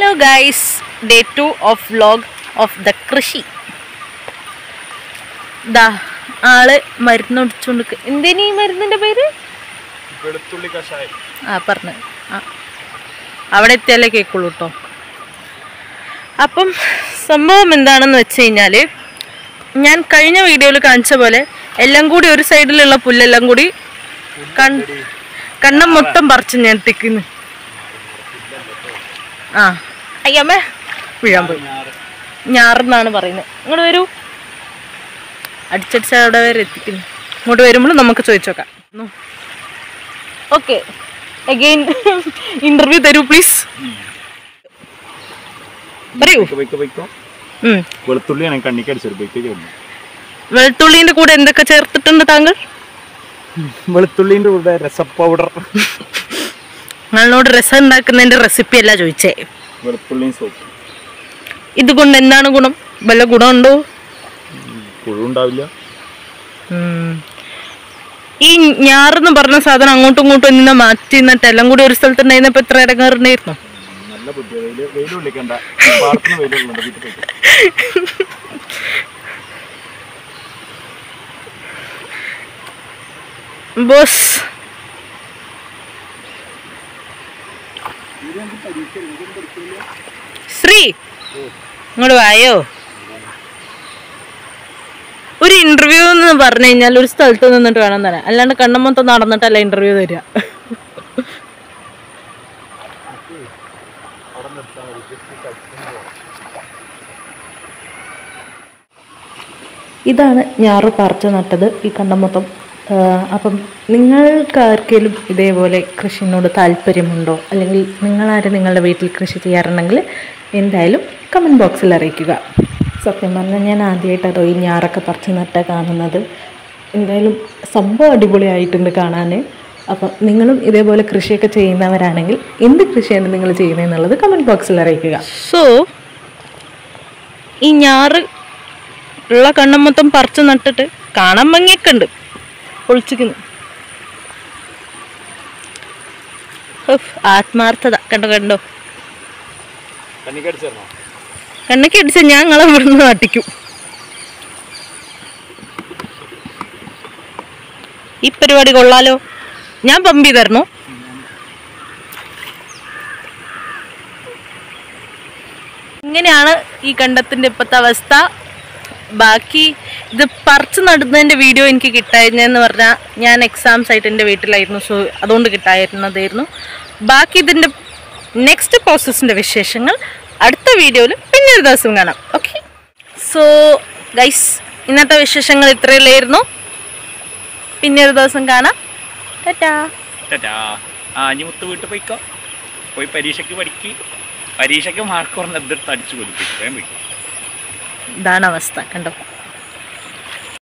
Hello guys day two of vlog of the krishi ദാ ആള് മരുന്നൊടിച്ചോണ്ട് എന്തേനി ഈ മരുന്നിന്റെ പേര് വെളുത്തുള്ളി കഷായം ആ പറഞ്ഞു ആ അവിടെ എത്തിയാലേ കേൾക്കുള്ളൂ കേട്ടോ അപ്പം സംഭവം എന്താണെന്ന് വെച്ച് കഴിഞ്ഞാൽ ഞാൻ കഴിഞ്ഞ വീഡിയോയിൽ കാണിച്ച പോലെ എല്ലാം കൂടി ഒരു സൈഡിലുള്ള പുല്ലെല്ലാം കൂടി കൺ കണ്ണം മൊത്തം പറിച്ച് ഞാൻ തിക്കുന്നു ആ അയ്യമ്മേ വീഴാൻ പോയി ഞാറെന്നാണ് പറയുന്നത് ഇങ്ങോട്ട് വരൂ അടിച്ചടിച്ച അവിടെ വരെ എത്തിക്കുന്നു ഇങ്ങോട്ട് വരുമ്പോൾ നമുക്ക് ചോദിച്ചു നോക്കാം ഓക്കെ അഗെയിൻ ഇന്റർവ്യൂ തരൂ പ്ലീസ് പറയൂ പൊയ്ക്കോ പൊയ്ക്കോ ഉം. വെളുത്തുള്ളിയാണ് കണ്ണിക്ക് അടിച്ചത് പൊയ്ക്കോ ചെയ്യുന്നു വെളുത്തുള്ളിന്റെ കൂടെ എന്തൊക്കെ ചേർത്തിട്ടുണ്ട് താങ്കൾ വെളുത്തുള്ളിന്റെ കൂടെ രസ പൗഡർ നിങ്ങളോട് രസം ഉണ്ടാക്കുന്നതിന്റെ റെസിപ്പി അല്ല ചോദിച്ചേ വെളുത്തുള്ളിയും സോപ്പ് ഇതുകൊണ്ട് എന്താണ് ഗുണം വല്ല ഗുണമുണ്ടോ പുഴു ഉണ്ടാവില്ല ഉം. ഈ ഞാറെന്ന് പറഞ്ഞ സാധനം അങ്ങോട്ടും ഇങ്ങോട്ടും എന്നാ മാറ്റി നിന്നിട്ട് എല്ലാം കൂടി ഒരു സ്ഥലത്ത് ഉണ്ടായിരുന്നപ്പോ എത്ര ഇടങ്ങാറുണ്ടായിരുന്നു നല്ല ബുദ്ധി വെയിൽ വെയിൽ വിളിക്കണ്ട പാടത്തിന് വെയിലുള്ളുണ്ട് വീട്ടിൽ പോയിട്ട് ബോസ് ശ്രീ ഇങ്ങോട്ട് വായോ ഒരു ഇന്റർവ്യൂ എന്ന് പറഞ്ഞു കഴിഞ്ഞാൽ ഒരു സ്ഥലത്ത് നിന്നിട്ട് വേണം തരാൻ അല്ലാണ്ട് കണ്ണമൊത്തം നടന്നിട്ടല്ല ഇന്റർവ്യൂ തരിക ഇതാണ് ഞാറ് പറിച്ച് നട്ടത് ഈ കണ്ടം മൊത്തം ആ, അപ്പം നിങ്ങൾക്ക് ആർക്കെങ്കിലും ഇതേപോലെ കൃഷിനോട് താല്പര്യമുണ്ടോ അല്ലെങ്കിൽ നിങ്ങളാരും നിങ്ങളുടെ വീട്ടിൽ കൃഷി ചെയ്യാറുണ്ടെങ്കിൽ എന്തായാലും കമൻറ്റ് ബോക്സിൽ അറിയിക്കുക സത്യം പറഞ്ഞാൽ ഞാൻ ആദ്യമായിട്ടാണ് ഈ ഞാറൊക്കെ പറിച്ച് നട്ട കാണുന്നത് എന്തായാലും സംഭവം അടിപൊളിയായിട്ടുണ്ട് കാണാൻ അപ്പം നിങ്ങളും ഇതേപോലെ കൃഷിയൊക്കെ ചെയ്യുന്നവരാണെങ്കിൽ എന്ത് കൃഷിയാണ് നിങ്ങൾ ചെയ്യുന്നതെന്നുള്ളത് കമൻറ്റ് ബോക്സിൽ അറിയിക്കുക സോ ഈ ഞാറ് ഉള്ള കണ്ണം മൊത്തം പറിച്ച് നട്ടിട്ട് കാണാൻ ഭംഗിയൊക്കെ ഉണ്ട് പൊളിച്ചിക്കുന്നു ഉഫ്, ആത്മാർത്ഥത കണ്ടോ കണ്ടോ കണ്ണിക്ക് അടിച്ചേർന്നോ കണ്ണൊക്കെ അടിച്ച ഞാൻ നിങ്ങളെ ഇവിടുന്ന് നാട്ടിക്കും ഈ പരിപാടി കൊള്ളാലോ ഞാൻ പമ്പി തരണോ ഇങ്ങനെയാണ് ഈ കണ്ടത്തിന്റെ ഇപ്പോഴത്തെ അവസ്ഥ ബാക്കി ഇത് പറിച്ച് നടുന്നതിൻ്റെ വീഡിയോ എനിക്ക് കിട്ടായിരുന്നെന്ന് പറഞ്ഞാൽ ഞാൻ എക്സാംസ് ആയിട്ട് എൻ്റെ വീട്ടിലായിരുന്നു സോ അതുകൊണ്ട് കിട്ടായിരുന്നതായിരുന്നു ബാക്കി ഇതിൻ്റെ നെക്സ്റ്റ് പ്രോസസ്സിൻ്റെ വിശേഷങ്ങൾ അടുത്ത വീഡിയോയിൽ പിന്നെ ഒരു ദിവസം കാണാം ഓക്കെ സോ ഗൈസ് ഇന്നത്തെ വിശേഷങ്ങൾ ഇത്രയല്ലായിരുന്നു പിന്നെ ഒരു ദിവസം കാണാം ടാറ്റാ ടാറ്റാ ആ ഇനി മുത്ത് വീട്ടിൽ പോയിക്കോ പോയി പരീക്ഷയ്ക്ക് പഠിക്ക് പരീക്ഷയ്ക്ക് മാർക്ക് കുറഞ്ഞ എതിർത്ത് അടിച്ചു കൊലിപ്പിക്കും വേഗം പോയിക്കോ ഇതാണ് അവസ്ഥ കണ്ടോ